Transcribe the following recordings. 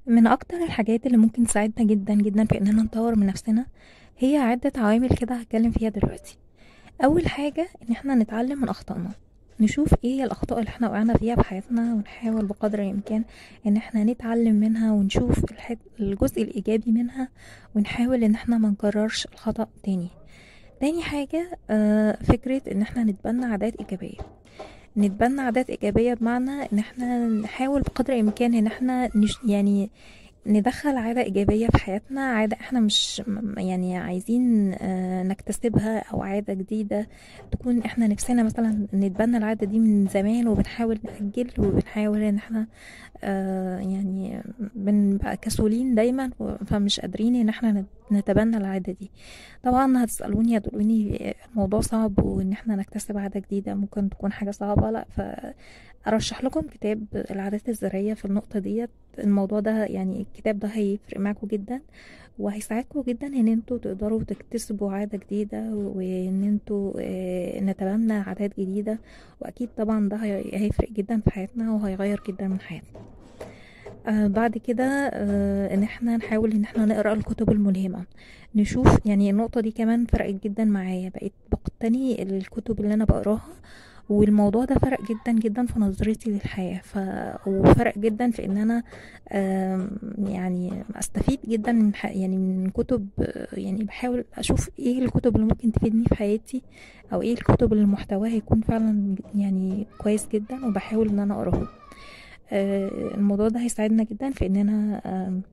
من اكتر الحاجات اللي ممكن تساعدنا جدا جدا في اننا نطور من نفسنا هي عدة عوامل كده هتكلم فيها دلوقتي اول حاجة ان احنا نتعلم من اخطائنا نشوف ايه هي الاخطاء اللي احنا وقعنا فيها في حياتنا ونحاول بقدر الامكان ان احنا نتعلم منها ونشوف الحت... الجزء الايجابي منها ونحاول ان احنا ما نكررش الخطأ تاني تاني حاجة آه، فكرة ان احنا نتبنى عادات ايجابية نتبنى عادات ايجابية بمعنى ان احنا نحاول بقدر الامكان ان احنا نش... يعني ندخل عادة إيجابية في حياتنا عادة احنا مش م- يعني عايزين آه، نكتسبها أو عادة جديدة تكون احنا نفسنا مثلا نتبنى العادة دي من زمان وبنحاول نأجل وبنحاول ان احنا آه، يعني بنبقى كسولين دايما و- فمش قادرين ان احنا نت- نتبنى العادة دي طبعا هتسألوني هتقولوني الموضوع صعب وان احنا نكتسب عادة جديدة ممكن تكون حاجة صعبة لا فأرشح لكم كتاب العادات الذرية في النقطة ديت الموضوع ده يعني الكتاب ده هيفرق معاكم جدا وهيساعدكم جدا ان انتوا تقدروا تكتسبوا عادة جديدة وان انتوا آه، نتبنى عادات جديدة واكيد طبعا ده هي- هيفرق جدا في حياتنا وهيغير جدا من حياتنا آه بعد كده آه ان احنا نحاول ان احنا نقرا الكتب الملهمه نشوف يعني النقطه دي كمان فرقت جدا معايا بقيت بقتني الكتب اللي انا بقراها والموضوع ده فرق جدا جدا في نظرتي للحياه ف... وفرق جدا في ان انا آم، يعني استفيد جدا من ح... يعني من كتب آه، يعني بحاول اشوف ايه الكتب اللي ممكن تفيدني في حياتي او ايه الكتب اللي محتواها يكون فعلا يعني كويس جدا وبحاول ان انا اقراهم آه، الموضوع ده هيساعدنا جدا في اننا آم،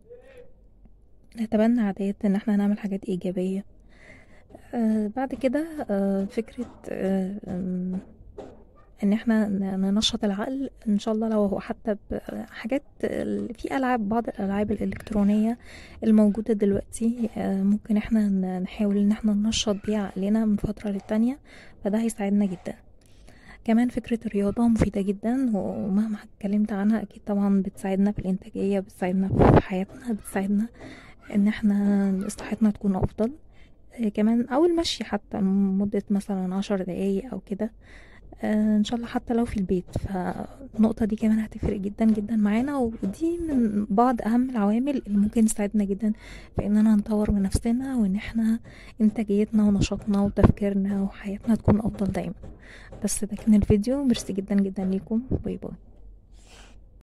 نتبنى عادات ان احنا نعمل حاجات ايجابية آه، بعد كده آه، فكرة آه، آم، ان احنا ن- ننشط العقل ان شاء الله لو حتى بحاجات في العاب بعض الالعاب الالكترونية الموجودة دلوقتي آه، ممكن احنا ن- نحاول ان احنا ننشط بيها عقلنا من فترة للتانية فده هيساعدنا جدا كمان فكرة الرياضة مفيدة جدا ومهما اتكلمت عنها أكيد طبعا بتساعدنا في الإنتاجية بتساعدنا في حياتنا بتساعدنا إن احنا صحتنا تكون أفضل آه، كمان أو المشي حتى مدة مثلا عشر دقايق أو كده آه، إن شاء الله حتى لو في البيت فالنقطة دي كمان هتفرق جدا جدا معانا ودي من بعض أهم العوامل اللي ممكن تساعدنا جدا في إننا نطور من نفسنا وإن احنا إنتاجيتنا ونشاطنا وتفكيرنا وحياتنا تكون أفضل دايما بس ده كان الفيديو ميرسي جدا جدا ليكم باي باي